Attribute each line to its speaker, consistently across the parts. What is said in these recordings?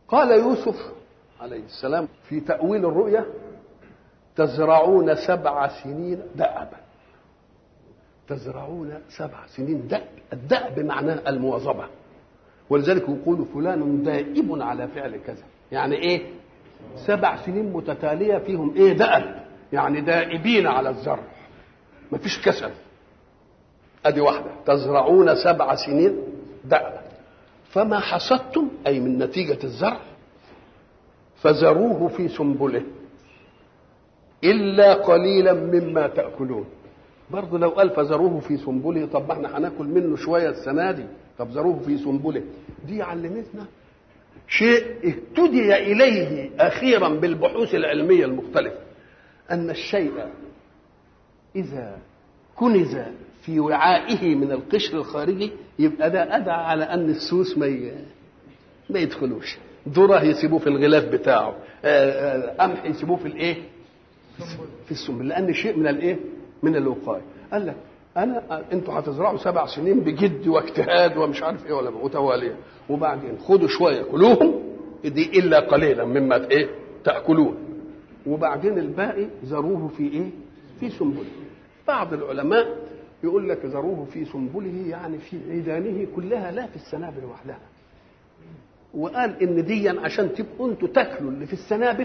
Speaker 1: قال يوسف عليه السلام في تأويل الرؤيا تزرعون سبع سنين دأبا تزرعون سبع سنين دأب الدأب معناه المواظبة ولذلك يقول فلان دائب على فعل كذا يعني ايه سبع سنين متتالية فيهم ايه دأب يعني دائبين على الزرع مفيش كسل ادي واحدة تزرعون سبع سنين دأبا فما حصدتم اي من نتيجة الزرع فذروه في سنبله إلا قليلا مما تأكلون برضه لو قال فذروه في سنبله طب ما احنا هناكل منه شوية السنة دي طب ذروه في سنبله دي علمتنا شيء اهتدي إليه أخيرا بالبحوث العلمية المختلفة أن الشيء إذا كنز في وعائه من القشر الخارجي يبقى ده أدعى على أن السوس ما ي... ما يدخلوش ذره يسيبوه في الغلاف بتاعه قمح يسيبوه في الايه في السنبل لان شيء من الايه من الوقايه قال لك انا انتوا هتزرعوا سبع سنين بجد واجتهاد ومش عارف ايه ولا متواليه وبعدين خدوا شويه كلوهم دي الا قليلا مما ايه تاكلون وبعدين الباقي ذروه في ايه في سنبله بعض العلماء يقول لك ذروه في سنبله يعني في عيدانه كلها لا في السنابل وحدها وقال ان دي عشان تبقوا انتوا تاكلوا اللي في السنابل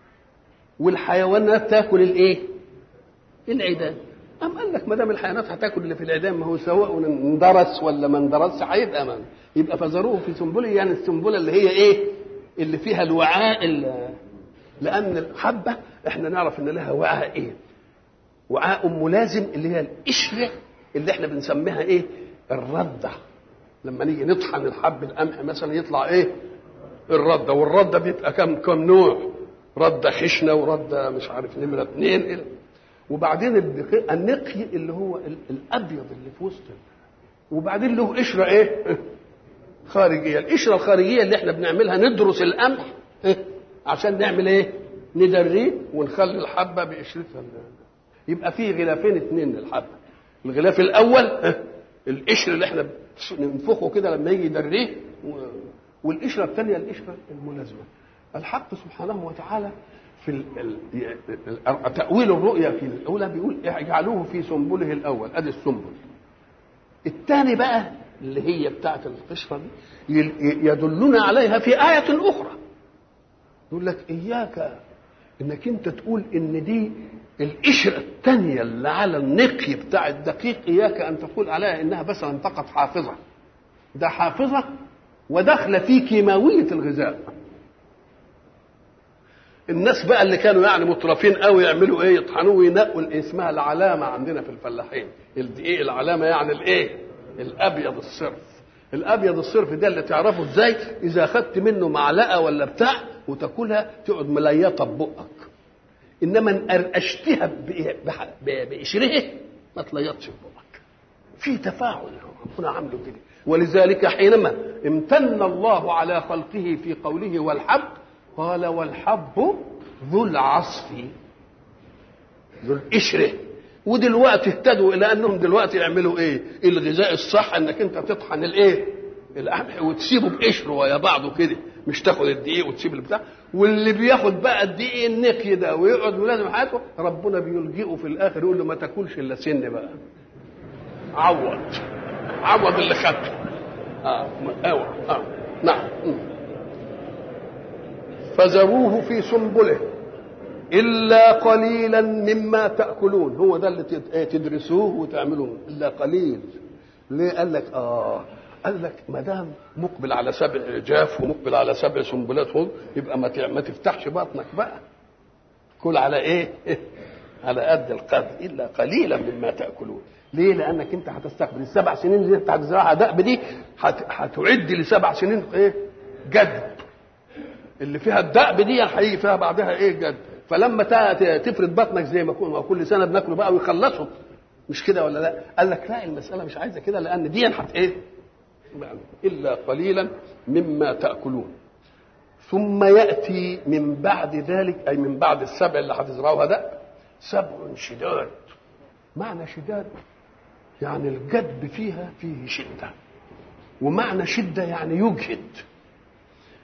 Speaker 1: والحيوانات تاكل الايه؟ العيدان قام قال لك ما دام الحيوانات هتاكل اللي في العيدان ما هو سواء اندرس ولا ما اندرسش هيبقى من يبقى فذروه في سنبله يعني السنبله اللي هي ايه؟ اللي فيها الوعاء لان الحبه احنا نعرف ان لها وعاء ايه؟ وعاء ملازم اللي هي القشره اللي احنا بنسميها ايه؟ الرده لما نيجي نطحن الحب القمح مثلا يطلع ايه الرده والرده بيبقى كم كم نوع رده خشنه ورده مش عارف نمره اثنين وبعدين النقي اللي هو الابيض اللي في وسط وبعدين له قشره ايه خارجيه القشره الخارجيه اللي احنا بنعملها ندرس القمح عشان نعمل ايه ندريه ونخلي الحبه بقشرتها يبقى في غلافين اثنين للحبه الغلاف الاول القشر اللي احنا ننفخه كده لما يجي يدريه والقشره الثانيه القشره الملازمه الحق سبحانه وتعالى في ال ال تأويل الرؤيا في الأولى بيقول اجعلوه في سنبله الأول أدي السنبل الثاني بقى اللي هي بتاعة القشرة دي يدلنا عليها في آية أخرى يقول لك إياك إنك أنت تقول إن دي القشرة الثانية اللي على النقي بتاع الدقيق إياك أن تقول عليها إنها مثلا فقط حافظة ده حافظة وداخلة في كيماوية الغذاء الناس بقى اللي كانوا يعني مترفين قوي يعملوا ايه يطحنوه وينقوا اسمها العلامه عندنا في الفلاحين الدقيق العلامه يعني الايه الابيض الصرف الابيض الصرف ده اللي تعرفه ازاي اذا اخذت منه معلقه ولا بتاع وتاكلها تقعد مليطه ببقك انما ان قرقشتها بقشرها ما تليطش ببقك في تفاعل ربنا عامله كده ولذلك حينما امتن الله على خلقه في قوله والحب قال والحب ذو العصف ذو القشره ودلوقتي اهتدوا الى انهم دلوقتي يعملوا ايه الغذاء الصح انك انت تطحن الايه القمح وتسيبه بقشره ويا بعضه كده مش تاخد الدقيق وتسيب البتاع واللي بياخد بقى الدقيق النقي ده ويقعد ولازم حياته ربنا بيلجئه في الاخر يقول له ما تاكلش الا سن بقى عوض عوض اللي خدته اه اوعى اه نعم فذروه في سنبله إلا قليلا مما تأكلون هو ده اللي تدرسوه وتعملوه إلا قليل ليه قال لك آه قال لك ما دام مقبل على سبع جاف ومقبل على سبع سنبلات هون يبقى ما ما تفتحش بطنك بقى كل على ايه على قد القدر الا قليلا مما تاكلون ليه لانك انت هتستقبل السبع سنين اللي انت هتزرعها دأب دي هتعد لسبع سنين ايه جد اللي فيها الدأب دي هيجي فيها بعدها ايه جد فلما تفرد بطنك زي ما كل سنه بناكله بقى ويخلصوا مش كده ولا لا قال لك لا المساله مش عايزه كده لان دي هت ايه الا قليلا مما تاكلون ثم ياتي من بعد ذلك اي من بعد السبع اللي هتزرعوها ده سبع شداد معنى شداد يعني الجد فيها فيه شده ومعنى شده يعني يجهد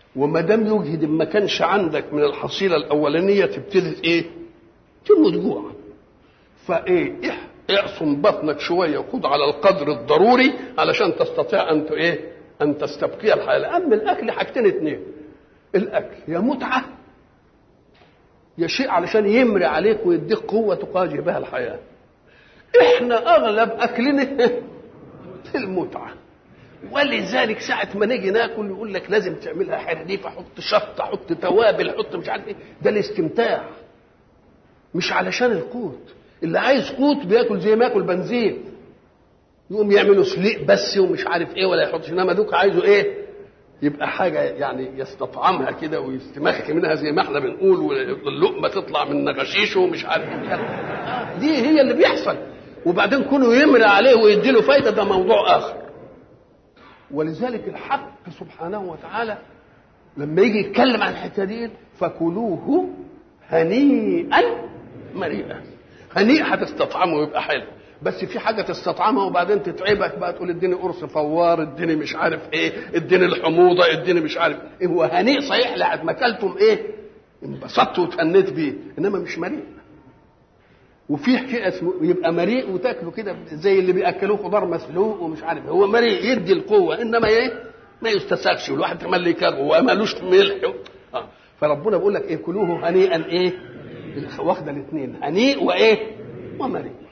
Speaker 1: وما دام يجهد ما كانش عندك من الحصيله الاولانيه تبتدي ايه؟ تموت جوعا فايه اعصم بطنك شويه وخد على القدر الضروري علشان تستطيع ان ايه؟ ان تستبقي الحياه لان الاكل حاجتين اتنين الاكل يا متعه يا شيء علشان يمري عليك ويديك قوه تقاجه بها الحياه احنا اغلب اكلنا في المتعه ولذلك ساعة ما نيجي ناكل يقول لك لازم تعملها حريفة حط شطة حط توابل حط مش عارف ايه ده الاستمتاع مش علشان القوت اللي عايز قوت بياكل زي ما ياكل بنزين يقوم يعملوا سليق بس ومش عارف ايه ولا يحطش انما دوك عايزه ايه يبقى حاجة يعني يستطعمها كده ويستمخ منها زي ما احنا بنقول واللقمة تطلع من نغشيشه ومش عارف ايه دي هي اللي بيحصل وبعدين كونه يمري عليه ويديله فايدة ده موضوع آخر ولذلك الحق سبحانه وتعالى لما يجي يتكلم عن الحته دي فكلوه هنيئا مريئا هنيء هتستطعمه ويبقى حلو بس في حاجه تستطعمها وبعدين تتعبك بقى تقول اديني قرص فوار اديني مش عارف ايه اديني الحموضه اديني مش عارف ايه هو هنيء صحيح لحد ما اكلتم ايه انبسطت وتهنيت بيه انما مش مريء وفي شيء اسمه يبقى مريء وتاكله كده زي اللي بياكلوه خضار مسلوق ومش عارف هو مريء يدي القوه انما ايه ما يستساغش والواحد كمان اللي يكره ومالوش ملح آه. فربنا بيقول لك ايه كلوه هنيئا ايه واخده الاثنين هنيء وايه ومريء